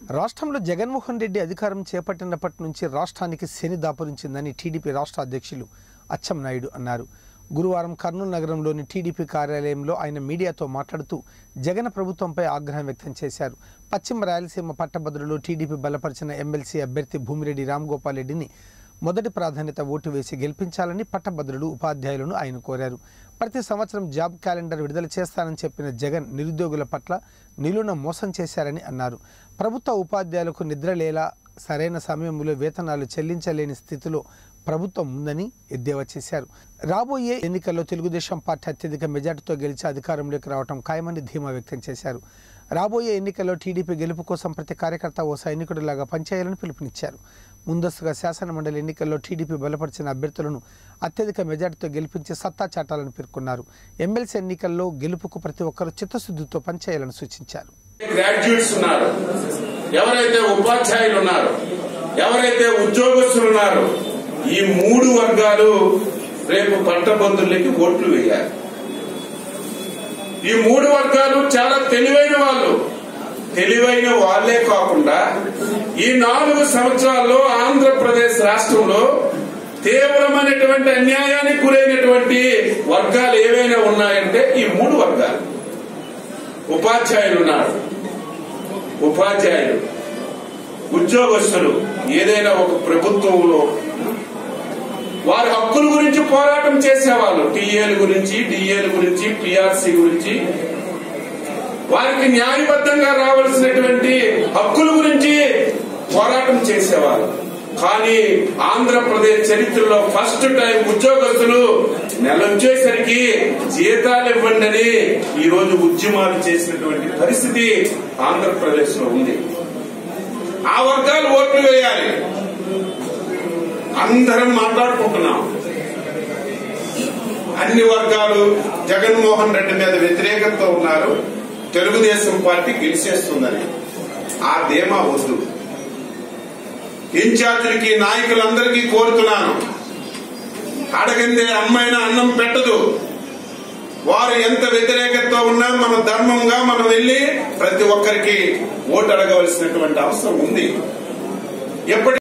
రాష్ట్రంలో జగన్మోహన్ రెడ్డి అధికారం చేపట్టినప్పటి నుంచి రాష్ట్రానికి శని దాపురించిందని టీడీపీ రాష్ట్ర అధ్యక్షులు అచ్చెన్నాయుడు అన్నారు గురువారం కర్నూలు నగరంలోని టీడీపీ కార్యాలయంలో ఆయన మీడియాతో మాట్లాడుతూ జగన్ ప్రభుత్వంపై ఆగ్రహం వ్యక్తం చేశారు పశ్చిమ రాయలసీమ పట్టభద్రులు టీడీపీ బలపరిచిన ఎమ్మెల్సీ అభ్యర్థి భూమిరెడ్డి రామ్గోపాల్ రెడ్డిని మొదటి ప్రాధాన్యత ఓటు వేసి గెలిపించాలని పట్టభద్రులు ఉపాధ్యాయులను ఆయన కోరారు ప్రతి సంవత్సరం జాబ్ క్యాలెండర్ విడుదల చేస్తానని చెప్పిన జగన్ నిరుద్యోగుల పట్ల నిలున మోసం చేశారని అన్నారు ప్రభుత్వ ఉపాధ్యాయులకు నిద్రలేలా సరైన సమయంలో వేతనాలు చెల్లించలేని స్థితిలో ప్రభుత్వం ఉందని ఎద్దేవా చేశారు రాబోయే ఎన్నికల్లో తెలుగుదేశం పార్టీ అత్యధిక మెజార్టీతో గెలిచి అధికారంలోకి రావడం ఖాయమని ధీమా వ్యక్తం చేశారు రాబోయే ఎన్నికల్లో టీడీపీ గెలుపు కోసం ప్రతి కార్యకర్త ఓ సైనికుడిలాగా పనిచేయాలని పిలుపునిచ్చారు ముందస్తుగా శాసనమండలి ఎన్నికల్లో టీడీపీ బలపరిచిన అభ్యర్థులను అత్యధిక మెజార్టీతో గెలిపించి సత్తా చాటాలని పేర్కొన్నారు ఎమ్మెల్సీ ఎన్నికల్లో గెలుపుకు ప్రతి ఒక్కరూ చిత్తశుద్ధితో పనిచేయాలని సూచించారు గ్రాడ్యుయేట్స్ ఉన్నారు ఎవరైతే ఉపాధ్యాయులు ఉన్నారు ఎవరైతే ఉద్యోగస్తులు ఉన్నారు ఈ మూడు వర్గాలు రేపు పట్టభద్రులకి ఓట్లు వేయాలి ఈ మూడు వర్గాలు చాలా తెలివైన వాళ్ళు తెలివైన వాళ్లే కాకుండా ఈ నాలుగు సంవత్సరాల్లో ఆంధ్రప్రదేశ్ రాష్ట్రంలో తీవ్రమైనటువంటి అన్యాయానికి గురైనటువంటి వర్గాలు ఏవైనా ఉన్నాయంటే ఈ మూడు వర్గాలు ఉపాధ్యాయులు ఉన్నారు ఉపాధ్యాయులు ఉద్యోగస్తులు ఏదైనా ఒక ప్రభుత్వంలో వారి హక్కుల గురించి పోరాటం చేసేవాళ్ళు టీఏల గురించి డిఏల గురించి పిఆర్సీ గురించి వారికి న్యాయబద్ధంగా రావాల్సినటువంటి హక్కుల గురించి పోరాటం చేసేవాళ్ళు కానీ ఆంధ్రప్రదేశ్ చరిత్రలో ఫస్ట్ టైం ఉద్యోగస్తులు నెల వచ్చేసరికి జీతాలు ఇవ్వండి అని ఈ రోజు ఉద్యమాలు చేసినటువంటి పరిస్థితి ఆంధ్రప్రదేశ్ లో ఉంది ఆ వర్గాలు ఓట్లు వేయాలి అందరం మాట్లాడుకుంటున్నాం అన్ని వర్గాలు జగన్మోహన్ రెడ్డి మీద వ్యతిరేకతతో ఉన్నారు తెలుగుదేశం పార్టీ గెలిచేస్తుందని ఆ ధీమా వద్దు ఇన్ఛార్జీలకి నాయకులందరికీ కోరుతున్నాను అడగందే అమ్మాయిన అన్నం పెట్టదు వారు ఎంత వ్యతిరేకతతో ఉన్నా మన ధర్మంగా మనం వెళ్లి ప్రతి ఒక్కరికి ఓటు అడగవలసినటువంటి అవసరం ఉంది ఎప్పటి